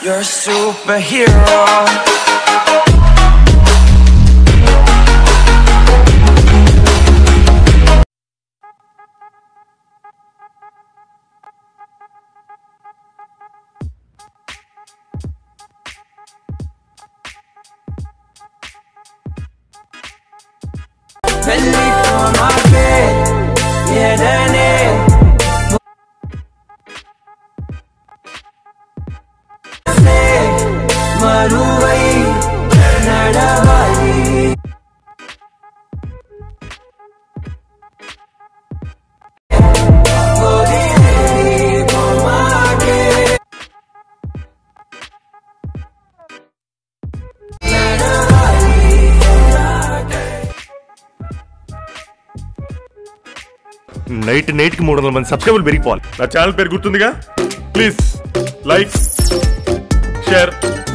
You're a superhero. పెళ్ళికోమాకే ఎడనే మరువై నడవాలి night night కి మూడు వందల మంది సబ్స్క్రైబర్లు పెరిగిపోవాలి నా ఛానల్ పేరు గుర్తుందిగా please like share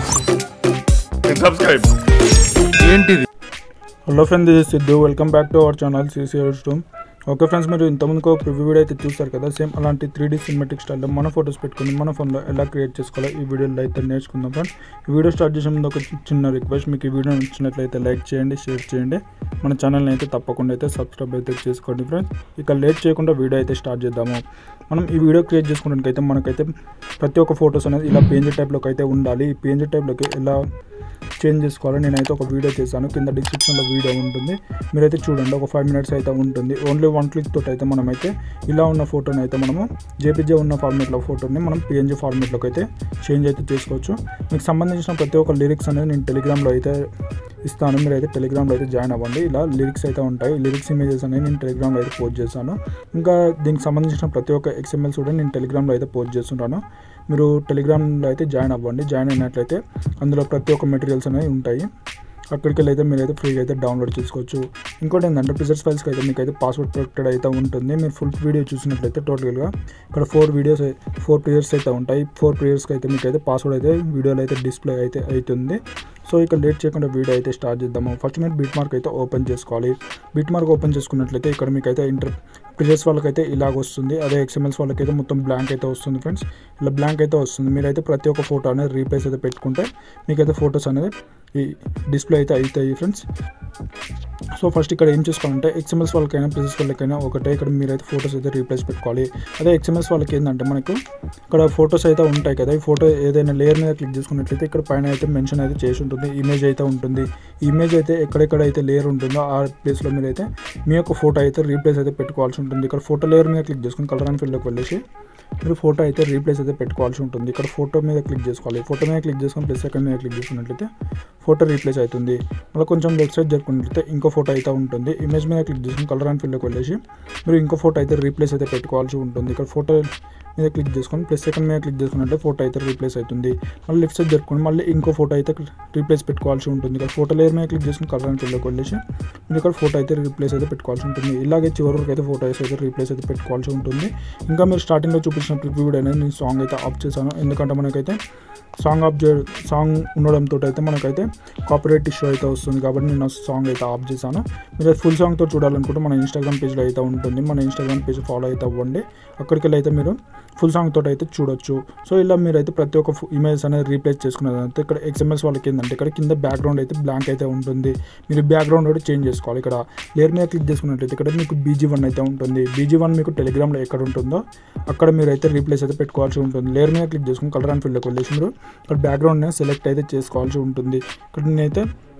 and subscribe ఏంటిది hello friend this Siddhu welcome back to our channel CCL స్టూమ్ ఓకే ఫ్రెండ్స్ మీరు ఇంతకుముందుకు ఒక ప్రివ్యూ వీడియో అయితే చూస్తారు కదా సేమ్ అలాంటి త్రీ డీ సినిమాటిక్ స్టైల్లో మన ఫొటోస్ పెట్టుకుని మన ఫోన్లో ఎలా క్రియేట్ చేసుకోవాలో ఈ వీడియోలో అయితే నేర్చుకుందాం ఫ్రెండ్స్ ఈ వీడియో స్టార్ట్ చేసే ముందు ఒక చిన్న రిక్వెస్ట్ మీకు ఈ వీడియో నచ్చినట్లయితే లైక్ చేయండి షేర్ చేయండి మన ఛానల్ని అయితే తప్పకుండా అయితే సబ్స్క్రైబ్ అయితే చేసుకోండి ఫ్రెండ్స్ ఇక లేట్ చేయకుండా వీడియో అయితే స్టార్ట్ చేద్దాము మనం ఈ వీడియో క్రియేట్ చేసుకోవడానికి అయితే మనకైతే ప్రతి ఒక్క ఫొటోస్ అనేది ఇలా పేంజ్ టైప్లోకి అయితే ఉండాలి ఈ పేంజ్ టైప్లోకి ఎలా చేంజ్ చేసుకోవాలి నేనైతే ఒక వీడియో చేశాను కింద డిస్క్రిప్షన్లో వీడియో ఉంటుంది మీరైతే చూడండి ఒక ఫైవ్ మినిట్స్ అయితే ఉంటుంది ఓన్లీ వన్ క్లిక్ తోటి అయితే మనమైతే ఇలా ఉన్న ఫోటోని అయితే మనము జేపీజే ఉన్న ఫార్మేట్లో ఫోటోని మనం పిఎన్జీ ఫార్మేట్లోకి అయితే చేంజ్ అయితే చేసుకోవచ్చు మీకు సంబంధించిన ప్రతి ఒక్క లిరిక్స్ అనేది నేను టెలిగ్రామ్లో అయితే ఇస్తాను మీరైతే టెలిగ్రామ్లో అయితే జాయిన్ అవ్వండి ఇలా లిరిక్స్ అయితే ఉంటాయి లిరిక్స్ ఇమేజెస్ అనేవి నేను టెలిగ్రామ్లో అయితే పోస్ట్ చేశాను ఇంకా దీనికి సంబంధించిన ప్రతి ఒక్క ఎక్స్ఎంఎల్స్ కూడా నేను టెలిగ్రామ్లో అయితే పోస్ట్ చేస్తుంటాను మీరు టెలిగ్రామ్లో అయితే జాయిన్ అవ్వండి జాయిన్ అయినట్లయితే అందులో ప్రతి ఒక్క మెటీరియల్స్ అనేవి ఉంటాయి అక్కడికి వెళ్ళి అయితే మీరైతే ఫ్రీగా అయితే డౌన్లోడ్ చేసుకోవచ్చు ఇంకోటి ఏంటంటే ప్రిజర్స్ ఫైల్స్కి అయితే మీకు అయితే పాస్వర్డ్ ప్రొటెక్టెడ్ అయితే ఉంటుంది మీరు ఫుల్ వీడియో చూసినట్లయితే టోటల్గా ఇక్కడ ఫోర్ వీడియోస్ ఫోర్ ప్లేయర్స్ అయితే ఉంటాయి ఫోర్ ప్లేయర్స్కి అయితే మీకు అయితే పాస్వర్డ్ అయితే వీడియోలో అయితే డిస్ప్లే అయితే అవుతుంది సో ఇక లేట్ చేయకుండా వీడియో అయితే స్టార్ట్ చేద్దాము ఫస్ట్ మీరు బీట్ మార్క్ అయితే ఓపెన్ చేసుకోవాలి బీట్ మార్క్ ఓపెన్ చేసుకున్నట్లయితే ఇక్కడ మీకు అయితే ఇంటర్ ప్రిజర్స్ వాళ్ళకైతే ఇలాగ వస్తుంది అదే ఎక్స్ఎంఎల్స్ వాళ్ళకైతే మొత్తం బ్లాంక్ అయితే వస్తుంది ఫ్రెండ్స్ ఇలా బ్లాంక్ అయితే వస్తుంది మీరైతే ప్రతి ఒక్క ఫోటో అనేది రీప్లేస్ అయితే పెట్టుకుంటే మీకైతే ఫొటోస్ అనేది ఈ డిస్ప్లే అయితే అవుతాయి ఫ్రెండ్స్ సో ఫస్ట్ ఇక్కడ ఏం చేసుకోవాలంటే ఎక్స్ఎంఎస్ వాళ్ళకైనా ప్రిజెస్ వాళ్ళకైనా ఒకటే ఇక్కడ మీరైతే ఫొటోస్ అయితే రీప్లేస్ పెట్టుకోవాలి అదే ఎక్స్ఎంఎస్ వాళ్ళకి ఏంటంటే మనకు ఇక్కడ ఫొటోస్ అయితే ఉంటాయి కదా ఈ ఫోటో ఏదైనా లేయర్ మీద క్లిక్ చేసుకున్నట్లయితే ఇక్కడ పైన అయితే మెన్షన్ అయితే చేసి ఉంటుంది ఇమేజ్ అయితే ఉంటుంది ఈ ఇమేజ్ అయితే ఎక్కడెక్కడ అయితే లేయర్ ఉంటుందో ఆ ప్లేస్లో మీరైతే మీ యొక్క ఫోటో అయితే రీప్లేస్ అయితే పెట్టుకోవాల్సి ఉంటుంది ఇక్కడ ఫోటో లేయర్ మీద క్లిక్ చేసుకుని కలర్ అండ్ ఫీల్డ్లోకి వెళ్ళేసి మీరు ఫోటో అయితే రీప్లేస్ అయితే పెట్టుకోవాల్సి ఉంటుంది ఇక్కడ ఫోటో మీద క్లిక్ చేసుకోవాలి ఫోటో మీద క్లిక్ చేసుకొని ప్లస్ సెకండ్ మీద క్లిక్ చేసుకున్నట్లయితే ఫోటో రీప్లేస్ అవుతుంది మళ్ళీ కొంచెం లెఫ్ట్ సైడ్ జరుపుకున్నట్లయితే ఇంకో ఫోటో అయితే ఉంటుంది ఇమేజ్ మీద క్లిక్ చేసుకుని కలర్ అండ్ ఫీల్డ్లోకి వెళ్ళేసి మీరు ఇంకో ఫోటో అయితే రీప్లేస్ అయితే పెట్టుకోవాల్సి ఉంటుంది ఇక్కడ ఫోటో మీద క్లిక్ చేసుకొని ప్లస్ సెకండ్ మీద క్లిక్ చేసుకున్నట్టే ఫోటో అయితే రీప్లేస్ అవుతుంది మళ్ళీ లెఫ్ట్ సైడ్ జరుపుకొని మళ్ళీ ఇంకో ఫోటో అయితే రీప్లేస్ పెట్టుకోవాల్సి ఉంటుంది ఇక్కడ ఫోటో లేయర్ మీద క్లిక్ చేసుకుని కలర్ అండ్ ఫీల్డ్లోకి వెళ్ళేసి మీరు ఇక్కడ ఫోటో అయితే రీప్లేస్ అయితే పెట్టుకోవాల్సి ఉంటుంది ఇలాగే చివరి వరకు అయితే ఫోటోస్ అయితే రీప్లేస్ అయితే పెట్టుకోవాల్సి ఉంటుంది ఇంకా మీరు స్టార్టింగ్లో చూపించిన ప్రివ్యూ అనేది నేను సాంగ్ అయితే ఆఫ్ చేశాను ఎందుకంటే మనకైతే సాంగ్ ఆఫ్ చే సాంగ్ ఉండడంతో అయితే మనకైతే కాపరేట్ ఇష్యూ అయితే వస్తుంది కాబట్టి నేను సాంగ్ అయితే ఆఫ్ చేశాను మీరు ఫుల్ సాంగ్తో చూడాలనుకుంటే మన ఇన్స్టాగ్రామ్ పేజ్లో అయితే ఉంటుంది మన ఇన్స్టాగ్రామ్ పేజ్ ఫాలో అయితే అవ్వండి అక్కడికి వెళ్ళి అయితే మీరు ఫుల్ సాంగ్ తోటి అయితే చూడొచ్చు సో ఇలా మీరైతే ప్రతి ఒక్క ఇమేజ్ అనేది రీప్లేస్ చేసుకున్నదంటే ఇక్కడ ఎక్స్ఎంఎస్ వాళ్ళకి ఏంటంటే ఇక్కడ కింద బ్యాక్గ్రౌండ్ అయితే బ్లాంక్ అయితే ఉంటుంది మీరు బ్యాక్గ్రౌండ్ కూడా చేంజ్ చేసుకోవాలి ఇక్కడ లేయర్ మీద క్లిక్ చేసుకున్నట్లయితే ఇక్కడ మీకు బీజీ వన్ అయితే ఉంటుంది బీజీ వన్ మీకు టెలిగ్రామ్లో ఎక్కడ ఉంటుందో అక్కడ మీరు అయితే రీప్లేస్ అయితే పెట్టుకోవాల్సి ఉంటుంది లేయర్ మీద క్లిక్ చేసుకుని కలర్ అండ్ ఫీల్డ్లోకి వెళ్ళేసి మీరు ఇక్కడ బ్యాక్గ్రౌండ్ సెలెక్ట్ అయితే చేసుకోవాల్సి ఉంటుంది ఇక్కడ నేనైతే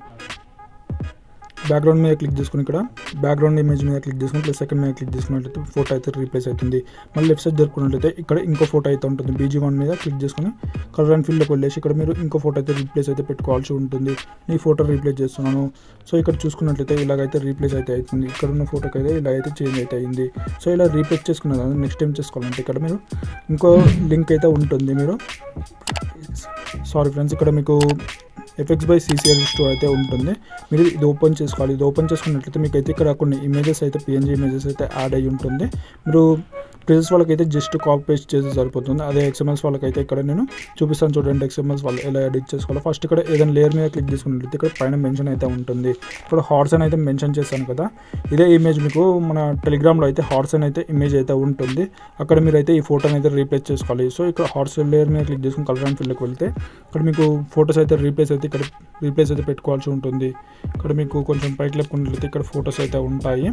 బ్యాక్గ్రౌండ్ మీద క్లిక్ చేసుకుని ఇక్కడ బ్యాక్గ్రౌండ్ ఇమేజ్ మీద క్లిక్ చేసుకుని ప్లస్ సెకండ్ మీద క్లిక్ చేసుకున్నట్లయితే ఫోటో అయితే రీప్లేస్ అవుతుంది మళ్ళీ లెఫ్ట్ సైడ్ జరుపుకున్నట్లయితే ఇక్కడ ఇంకో ఫోటో అయితే ఉంటుంది బీజీ వన్ మీద క్లిక్ చేసుకుని కలర్ అండ్ ఫీల్డ్లోకి వెళ్ళేసి ఇక్కడ మీరు ఇంకో ఫోటో అయితే రీప్లేస్ అయితే పెట్టుకోవాల్సి ఉంటుంది ఈ ఫోటో రీప్లేస్ చేస్తున్నాను సో ఇక్కడ చూసుకున్నట్లయితే ఇలాగైతే రీప్లేస్ అయితే అవుతుంది ఇక్కడ ఉన్న ఫోటోకి అయితే ఇలా అయితే చేంజ్ అయితే అయింది సో ఇలా రీప్లేస్ చేసుకున్న నెక్స్ట్ టైం చేసుకోవాలంటే ఇక్కడ మీరు ఇంకో లింక్ అయితే ఉంటుంది మీరు సారీ ఫ్రెండ్స్ ఇక్కడ మీకు ఎఫెక్ట్స్ బై సీసీఆర్ టూ అయితే ఉంటుంది మీరు ఇది ఓపెన్ చేసుకోవాలి ఇది ఓపెన్ చేసుకున్నట్లయితే మీకు అయితే ఇక్కడ కొన్ని ఇమేజెస్ అయితే పిఎన్జీ ఇమేజెస్ అయితే యాడ్ అయ్యి ఉంటుంది మీరు ప్రిజెస్ వాళ్ళకైతే జస్ట్ కాపీ పేస్ట్ చేసి సరిపోతుంది అదే ఎక్స్ఎంఎల్స్ వాళ్ళకైతే ఇక్కడ నేను చూపిస్తాను చూడండి ఎక్స్ఎంఎల్స్ వాళ్ళు ఎలా ఎడిట్ చేసుకోవాలో ఫస్ట్ ఇక్కడ ఏదైనా లేయర్ మీద క్లిక్ చేసుకున్నట్లయితే ఇక్కడ పైన మెన్షన్ అయితే ఉంటుంది ఇక్కడ హార్స్ అని అయితే మెన్షన్ చేశాను కదా ఇదే ఇమేజ్ మీకు మన టెలిగ్రామ్లో అయితే హార్స్ అని అయితే ఇమేజ్ అయితే ఉంటుంది అక్కడ మీరు అయితే ఈ ఫోటోని అయితే రీప్లేస్ చేసుకోవాలి సో ఇక్కడ హార్స్ లేయర్ మీద క్లిక్ చేసుకుని కలర్ అండ్ ఫిల్కి వెళ్తే ఇక్కడ మీకు ఫొటోస్ అయితే రీప్లేస్ అయితే ఇక్కడ రీప్లేస్ అయితే పెట్టుకోవాల్సి ఉంటుంది ఇక్కడ మీకు కొంచెం పైకి లేపుకున్నట్లయితే ఇక్కడ ఫొటోస్ అయితే ఉంటాయి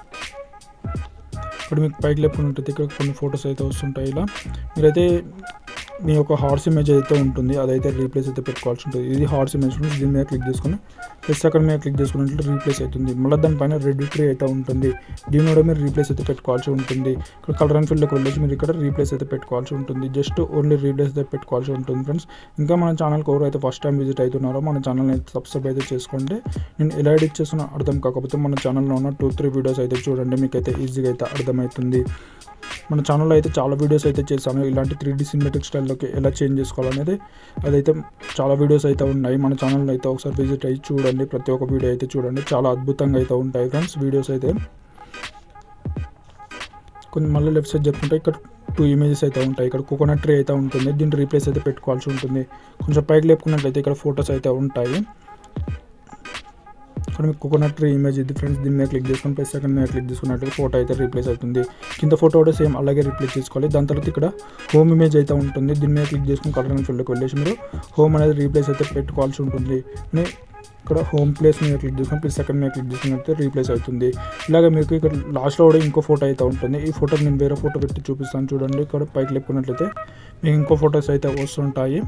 ఇక్కడ మీకు పైకి లేపుకున్నట్లయితే ఇక్కడ కొన్ని ఫొటోస్ అయితే వస్తుంటాయి ఇలా మీరైతే మీ యొక్క హార్స్ ఇమేజ్ అయితే ఉంటుంది అదైతే రీప్లేస్ అయితే పెట్టుకోవాల్సి ఉంటుంది ఇది హార్స్ ఇమేజ్ ఉంటుంది దీని మీద క్లిక్ చేసుకొని ప్లస్ అక్కడ మీద క్లిక్ చేసుకున్నట్లు రీప్లేస్ అవుతుంది మళ్ళీ దానిపైన రెడ్ ట్రీ అయితే ఉంటుంది దీని కూడా మీరు రీప్లేస్ అయితే పెట్టుకోవాల్సి ఉంటుంది ఇక్కడ కలర్ అండ్ ఫీల్డ్కి వెళ్ళేసి మీరు ఇక్కడ రీప్లేస్ అయితే పెట్టుకోవాల్సి ఉంటుంది జస్ట్ ఓన్లీ రీప్లేస్ అయితే పెట్టుకోవాల్సి ఉంటుంది ఫ్రెండ్స్ ఇంకా మన ఛానల్కి ఎవరు అయితే ఫస్ట్ టైం విజిట్ అవుతున్నారో మన ఛానల్ని అయితే సబ్స్క్రైబ్ అయితే చేసుకోండి నేను ఎలా ఎడిట్ చేస్తున్నా అర్థం కాకపోతే మన ఛానల్లో ఉన్న టూ త్రీ వీడియోస్ అయితే చూడండి మీకు అయితే ఈజీగా అయితే అర్థమవుతుంది మన ఛానల్లో అయితే చాలా వీడియోస్ అయితే చేశాను ఇలాంటి త్రీ డీ సినిమాటిక్ స్టైల్లోకి ఎలా చేంజ్ చేసుకోవాలనేది అదైతే చాలా వీడియోస్ అయితే ఉన్నాయి మన ఛానల్లో అయితే ఒకసారి విజిట్ అయ్యి చూడండి ప్రతి ఒక్క వీడియో అయితే చూడండి చాలా అద్భుతంగా అయితే ఉంటాయి ఫ్రెండ్స్ వీడియోస్ అయితే కొన్ని మళ్ళీ లెఫ్ట్ సైడ్ చెప్పుకుంటే ఇక్కడ టూ ఇమేజెస్ అయితే ఉంటాయి ఇక్కడ కోకోనట్ ట్రీ అయితే ఉంటుంది దీన్ని రీప్లేస్ అయితే పెట్టుకోవాల్సి ఉంటుంది కొంచెం పైకి లేపుకున్నట్లయితే ఇక్కడ ఫొటోస్ అయితే ఉంటాయి ఇక్కడ మీకు కోకోనట్ ట్రీ ఇమేజ్ ఇది ఫ్రెండ్స్ దీని మీద క్లిక్ చేసుకొని ప్లస్ సెకండ్ మీద క్లిక్ చేసుకున్నట్టు ఫోటో అయితే రీప్లేస్ అవుతుంది కింద ఫోటో కూడా సేమ్ అలాగే రీప్లేస్ చేసుకోవాలి దాని తర్వాత ఇక్కడ హోమ్ ఇమేజ్ అయితే ఉంటుంది దీని మీద క్లిక్ చేసుకుని కలర్ అండ్ ఫీల్డ్కి వెళ్ళేసి మీరు హోమ్ అనేది రీప్లేస్ అయితే పెట్టుకోవాల్సి ఉంటుంది నే- ఇక్కడ హోమ్ ప్లేస్ మీద క్లిక్ చేసుకుని ప్లస్ సెకండ్ మీద క్లిక్ చేసుకున్నట్టు రీప్లేస్ అవుతుంది ఇలాగ మీకు ఇక్కడ లాస్ట్లో కూడా ఇంకో ఫోటో అయితే ఉంటుంది ఈ ఫోటో నేను వేరే ఫోటో పెట్టి చూపిస్తాను చూడండి ఇక్కడ పైకి లేపుకున్నట్లయితే మీకు ఇంకో ఫొటోస్ అయితే వస్తుంటాయి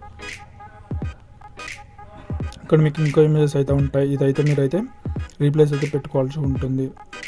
ఇక్కడ మీకు ఇంకో ఇమేజెస్ అయితే ఉంటాయి ఇదైతే మీరైతే రీప్లేస్ అయితే పెట్టుకోవాల్సి ఉంటుంది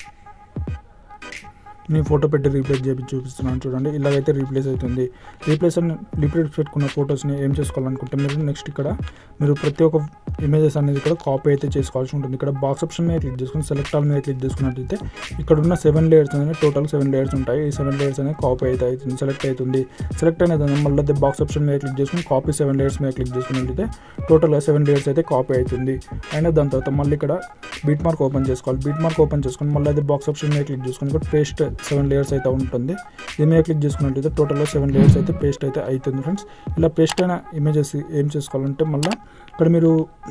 నేను ఫోటో పెట్టి రీప్లేస్ చేసి చూపిస్తున్నాను చూడండి ఇలాగైతే రీప్లేస్ అవుతుంది రీప్లేస్ అని రీప్లేస్ పెట్టుకున్న ఫొటోస్ని ఏం చేసుకోవాలనుకుంటే మీరు నెక్స్ట్ ఇక్కడ మీరు ప్రతి ఒక్క ఇమేజెస్ అనేది ఇక్కడ కాపీ అయితే చేసుకోవాల్సి ఉంటుంది ఇక్కడ బాక్స్ ఆప్షన్ మీద క్లిక్ చేసుకుని సెలెక్ట్ ఆల్ మీద క్లిక్ చేసుకున్నట్లయితే ఇక్కడ ఉన్న సెవెన్ లేయర్స్ అనేది టోటల్ సెవెన్ లేయర్స్ ఉంటాయి ఈ సెవెన్ లేయర్స్ అనేది కాపీ అయితే అవుతుంది సెలెక్ట్ అవుతుంది సెలెక్ట్ అయినది మళ్ళీ అదే బాక్స్ ఆప్షన్ మీద క్లిక్ చేసుకుని కాపీ సెవెన్ లేయర్స్ మీద క్లిక్ చేసుకున్నట్లయితే టోటల్గా సెవెన్ లేయర్స్ అయితే కాపీ అవుతుంది అయినా దాని తర్వాత మళ్ళీ ఇక్కడ బీట్ మార్క్ ఓపెన్ చేసుకోవాలి బీట్ మార్క్ ఓపెన్ చేసుకుని మళ్ళీ అదే బాక్స్ ఆప్షన్ మీద క్లిక్ చేసుకుని ఇక్కడ పేస్ట్ సెవెన్ లేయర్స్ అయితే ఉంటుంది దీని మీద క్లిక్ చేసుకున్నట్లయితే టోటల్గా సెవెన్ లేయర్స్ అయితే పేస్ట్ అయితే అవుతుంది ఫ్రెండ్స్ ఇలా పేస్ట్ అయిన ఇమేజెస్ ఏం చేసుకోవాలంటే మళ్ళీ ఇక్కడ మీరు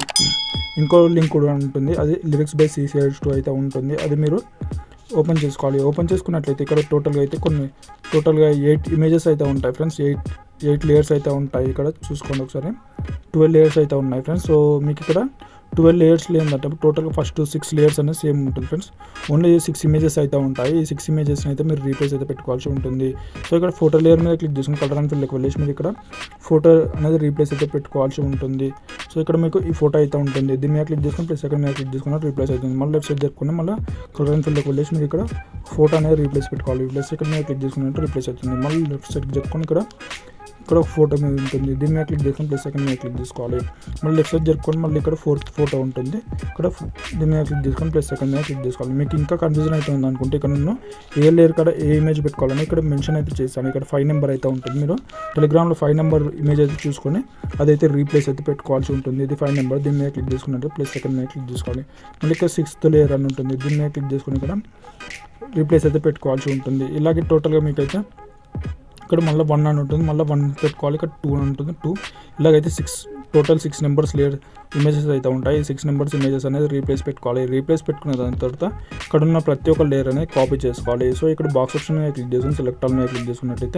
ఇంకో లింక్ కూడా ఉంటుంది అది లిరిక్స్ బై సిసిఐడ్స్ టూ అయితే ఉంటుంది అది మీరు ఓపెన్ చేసుకోవాలి ఓపెన్ చేసుకున్నట్లయితే ఇక్కడ టోటల్గా అయితే కొన్ని టోటల్గా ఎయిట్ ఇమేజెస్ అయితే ఉంటాయి ఫ్రెండ్స్ ఎయిట్ ఎయిట్ లేయర్స్ అయితే ఉంటాయి ఇక్కడ చూసుకోండి ఒకసారి ట్వెల్వ్ లేయర్స్ అయితే ఉన్నాయి ఫ్రెండ్స్ సో మీకు ఇక్కడ ట్వెల్వ్ లేయర్స్లో ఏంటంటే టోటల్గా ఫస్ట్ సిక్స్ లేయర్స్ అనేది సేమ్ ఉంటుంది ఫ్రెండ్స్ ఓన్లీ సిక్స్ ఇమేజెస్ అయితే ఉంటాయి ఈ సిక్స్ ఇమేజెస్ అయితే మీరు రీప్లేస్ అయితే పెట్టుకోవాల్సి ఉంటుంది సో ఇక్కడ ఫోటో లేయర్ మీద క్లిక్ చేసుకుని కలర్ అండ్ ఫిల్కి వెళ్ళేసి మీరు ఇక్కడ ఫోటో అనేది రీప్లేస్ అయితే పెట్టుకోవాల్సి ఉంటుంది సో ఇక్కడ మీకు ఈ ఫోటో అయితే ఉంటుంది దీని మీద క్లిక్ చేసుకుని ప్లస్ సెకండ్ మీద క్లిక్ చేసుకున్న రీప్లేస్ అవుతుంది మళ్ళీ లెఫ్ట్ సైడ్ జరుపుకుని మళ్ళీ కలర్ అండ్ ఫిల్కి వెళ్ళేసి మీరు ఇక్కడ ఫోటో అనేది రీప్లేస్ పెట్టుకోవాలి ప్లస్ సెకండ్ మీద క్లిక్ చేసుకున్నట్టు రీప్లేస్ అవుతుంది మళ్ళీ లెఫ్ట్ సైడ్ జరుపుకొని ఇక్కడ ఇక్కడ ఒక ఫోటో మీద ఉంటుంది దీని మీద క్లిక్ చేసుకొని ప్లస్ సెకండ్ మీద క్లిక్ చేసుకోవాలి మళ్ళీ లెఫ్ట్ సైడ్ జరుపుకొని మళ్ళీ ఇక్కడ ఫోర్త్ ఫోటో ఉంటుంది ఇక్కడ ఫ్- దీని మీద క్లిక్ చేసుకొని ప్లస్ సెకండ్ మీద క్లిక్ చేసుకోవాలి మీకు ఇంకా కన్ఫ్యూజన్ అయితే ఉంది అనుకుంటే ఇక్కడ నేను ఏ లేయర్ కాడ ఏ ఇమేజ్ పెట్టుకోవాలని ఇక్కడ మెన్షన్ అయితే చేస్తాను ఇక్కడ ఫైవ్ నెంబర్ అయితే ఉంటుంది మీరు టెలిగ్రామ్లో ఫైవ్ నెంబర్ ఇమేజ్ అయితే చూసుకొని అదైతే రీప్లేస్ అయితే పెట్టుకోవాల్సి ఉంటుంది ఇది ఫైవ్ నెంబర్ దీని మీద క్లిక్ చేసుకున్నట్టు ప్లస్ సెకండ్ మీద క్లిక్ చేసుకోవాలి మళ్ళీ ఇక్కడ సిక్స్త్ లేయర్ అని ఉంటుంది దీని మీద క్లిక్ చేసుకుని ఇక్కడ రీప్లేస్ అయితే పెట్టుకోవాల్సి ఉంటుంది ఇలాగే టోటల్గా మీకైతే ఇక్కడ మళ్ళీ వన్ అని ఉంటుంది మళ్ళీ వన్ పెట్టుకోవాలి ఇక్కడ టూ అని ఉంటుంది టూ ఇలాగైతే six total six numbers layer images అయితే ఉంటాయి ఈ సిక్స్ నెంబర్స్ ఇమేజెస్ అనేది రీప్లేస్ పెట్టుకోవాలి రీప్లేస్ పెట్టుకున్న దాని తర్వాత ఇక్కడ ఉన్న ప్రతి ఒక్క లేయర్ అనేది కాపీ చేసుకోవాలి సో ఇక్కడ బాక్స్ ఆప్షన్ మీద క్లిక్ చేసుకుని సెలెక్ట్ ఆల్ మీద క్లిక్ చేసుకున్నట్టయితే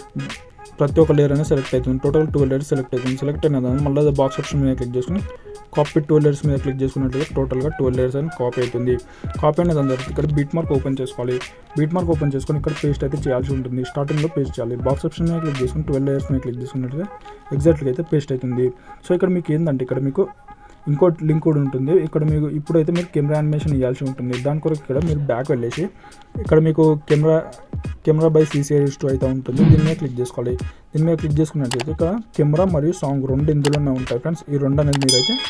ప్రతి ఒక్క లేయర్ అనేది సెలెక్ట్ అవుతుంది టోటల్ టూ లేయర్స్ సెలెక్ట్ అవుతుంది సెలెక్ట్ అయిన దాన్ని మళ్ళీ బాక్స్ ఆప్షన్ మీద క్లిక్ చేసుకుని కాపీ టూ లేయర్స్ మీద క్లిక్ చేసుకున్నట్లయితే టోటల్గా టూ లేయర్స్ అని కాపీ అవుతుంది కాపీ అయిన దాని తర్వాత ఇక్కడ బీట్ మార్క్ ఓపెన్ చేసుకోవాలి బీట్ మార్క్ ఓపెన్ చేసుకొని ఇక్కడ పేస్ట్ అయితే చేయాల్సి ఉంటుంది స్టార్టింగ్లో పేస్ట్ చేయాలి బాక్స్ ఆప్షన్ మీద క్లిక్ చేసుకుని ట్వెల్వ్ లేయర్స్ మీద క్లిక్ చేసుకున్నట్లయితే ఎగ్జాక్ట్గా అయితే పేస్ట్ అవుతుంది సో ఇక్కడ మీకు ఏంటంటే ఇక్కడ మీకు ఇంకో లింక్ కూడా ఉంటుంది ఇక్కడ మీకు ఇప్పుడైతే మీరు కెమెరా యానిమేషన్ ఇవ్వాల్సి ఉంటుంది దాని కొరకు ఇక్కడ మీరు బ్యాక్ వెళ్ళేసి ఇక్కడ మీకు camera camera by CCIS two అయితే ఉంటుంది దీని మీద క్లిక్ చేసుకోవాలి దీని మీద క్లిక్ చేసుకున్నట్లయితే ఇక్కడ కెమెరా మరియు సాంగ్ రెండు ఇందులోనే ఉంటాయి ఫ్రెండ్స్ ఈ రెండు అనేది మీరైతే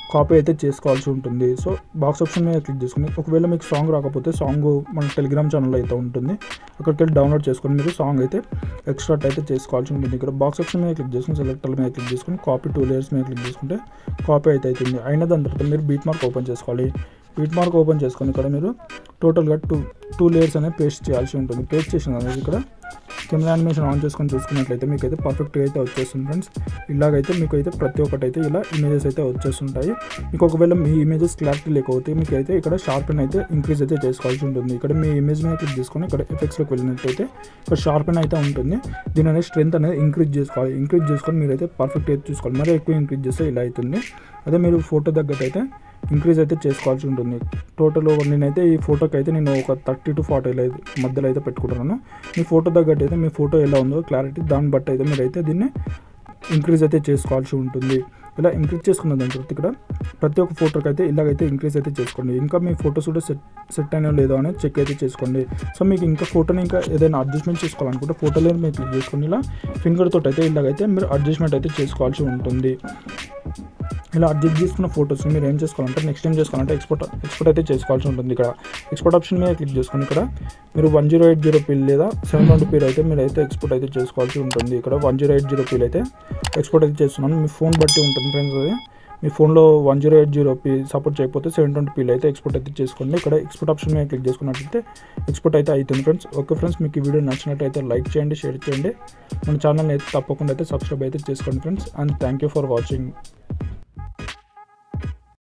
కాపీ అయితే చేసుకోవాల్సి ఉంటుంది సో బాక్స్ ఆప్షన్ మీద క్లిక్ చేసుకుని ఒకవేళ మీకు సాంగ్ రాకపోతే సాంగ్ మన టెలిగ్రామ్ ఛానల్ అయితే ఉంటుంది అక్కడికి వెళ్ళి డౌన్లోడ్ చేసుకొని మీరు సాంగ్ అయితే ఎక్స్ట్రాక్ట్ అయితే చేసుకోవాల్సి ఉంటుంది ఇక్కడ బాక్స్ ఆప్షన్ మీద క్లిక్ చేసుకుని సెలెక్టర్ మీద క్లిక్ చేసుకుని కాపీ టూ లేయర్స్ మీద క్లిక్ చేసుకుంటే కాపీ అయితే అవుతుంది అయిన దాని తర్వాత మీరు బీట్ మార్క్ ఓపెన్ చేసుకోవాలి బీట్ మార్క్ ఓపెన్ చేసుకొని ఇక్కడ మీరు టోటల్గా టూ టూ లేయర్స్ అనేది పేస్ట్ చేయాల్సి ఉంటుంది పేస్ట్ చేసిన తర్వాత ఇక్కడ కెమెరా యానిమేషన్ ఆన్ చేసుకొని చూసుకున్నట్లయితే మీకు అయితే పర్ఫెక్ట్గా అయితే వచ్చేస్తుంది ఫ్రెండ్స్ ఇలాగైతే మీకు అయితే ప్రతి ఒక్కటి అయితే ఇలా ఇమేజెస్ అయితే వచ్చేస్తుంటాయి మీకు ఒకవేళ మీ ఇమేజెస్ క్లారిటీ లేకపోతే మీకు అయితే ఇక్కడ షార్పెన్ అయితే ఇంక్రీజ్ అయితే చేసుకోవాల్సి ఉంటుంది ఇక్కడ మీ ఇమేజ్ మీద క్లిక్ చేసుకొని ఇక్కడ ఎఫెక్ట్స్లోకి వెళ్ళినట్లయితే ఇక్కడ షార్పెన్ అయితే ఉంటుంది దీని అనేది స్ట్రెంత్ అనేది ఇంక్రీజ్ చేసుకోవాలి ఇంక్రీజ్ చేసుకొని మీరైతే పర్ఫెక్ట్ అయితే చూసుకోవాలి మరీ ఎక్కువ ఇంక్రీజ్ చేస్తే ఇలా అవుతుంది అదే మీరు ఫోటో తగ్గట్టు అయితే ఇంక్రీజ్ అయితే చేసుకోవాల్సి ఉంటుంది టోటల్ నేనైతే ఈ ఫోటోకి అయితే నేను ఒక థర్టీ టు ఫార్టీ మధ్యలో అయితే పెట్టుకుంటున్నాను మీ ఫోటో తగ్గట్టు అయితే మీ ఫోటో ఎలా ఉందో క్లారిటీ దాన్ని బట్టి అయితే మీరైతే దీన్ని ఇంక్రీజ్ అయితే చేసుకోవాల్సి ఉంటుంది ఇలా ఇంక్రీజ్ చేసుకున్న దాని తర్వాత ఇక్కడ ప్రతి ఒక్క ఫోటోకి అయితే ఇలాగైతే ఇంక్రీజ్ అయితే చేసుకోండి ఇంకా మీ ఫోటోస్ కూడా సెట్ సెట్ అయినా లేదో అనేది చెక్ అయితే చేసుకోండి సో మీకు ఇంకా ఫోటోని ఇంకా ఏదైనా అడ్జస్ట్మెంట్ చేసుకోవాలనుకుంటే ఫోటోలో మీరు క్లిక్ చేసుకొని ఇలా ఫింగర్ తోటి అయితే ఇలాగైతే మీరు అడ్జస్ట్మెంట్ అయితే చేసుకోవాల్సి ఉంటుంది ఇలా అడ్జస్ట్ చేసుకున్న ఫోటోస్ని మీరు ఏం చేసుకోవాలంటే నెక్స్ట్ ఏం చేసుకోవాలంటే ఎక్స్పోర్ట్ ఎక్స్పోర్ట్ అయితే చేసుకోవాల్సి ఉంటుంది ఇక్కడ ఎక్స్పోర్ట్ ఆప్షన్ మీద క్లిక్ చేసుకొని ఇక్కడ మీరు వన్ జీరో ఎయిట్ జీరో పిల్ లేదా సెవెన్ ట్వంటీ పీల్ అయితే మీరు అయితే ఎక్స్పోర్ట్ అయితే చేసుకోవాల్సి ఉంటుంది ఇక్కడ వన్ జీరో ఎయిట్ జీరో పిల్ అయితే ఎక్స్పోర్ట్ అయితే చేస్తున్నాను మీ ఫోన్ బట్టి ఉంటుంది ఫ్రెండ్స్ అది మీ ఫోన్లో one zero eight zero P support చేయకపోతే సెవెన్ ట్వంటీ పీల్ అయితే ఎక్స్పోర్ట్ అయితే చేసుకోండి ఇక్కడ ఎక్స్పోర్ట్ ఆప్షన్ మీద క్లిక్ చేసుకున్నట్లయితే ఎక్స్పోర్ట్ అయితే అవుతుంది ఫ్రెండ్స్ ఓకే ఫ్రెండ్స్ మీకు ఈ వీడియో నచ్చినట్టయితే లైక్ చేయండి షేర్ చేయండి మన ఛానల్ని అయితే తప్పకుండా అయితే సబ్స్క్రైబ్ అయితే చేసుకోండి friends and thank you for watching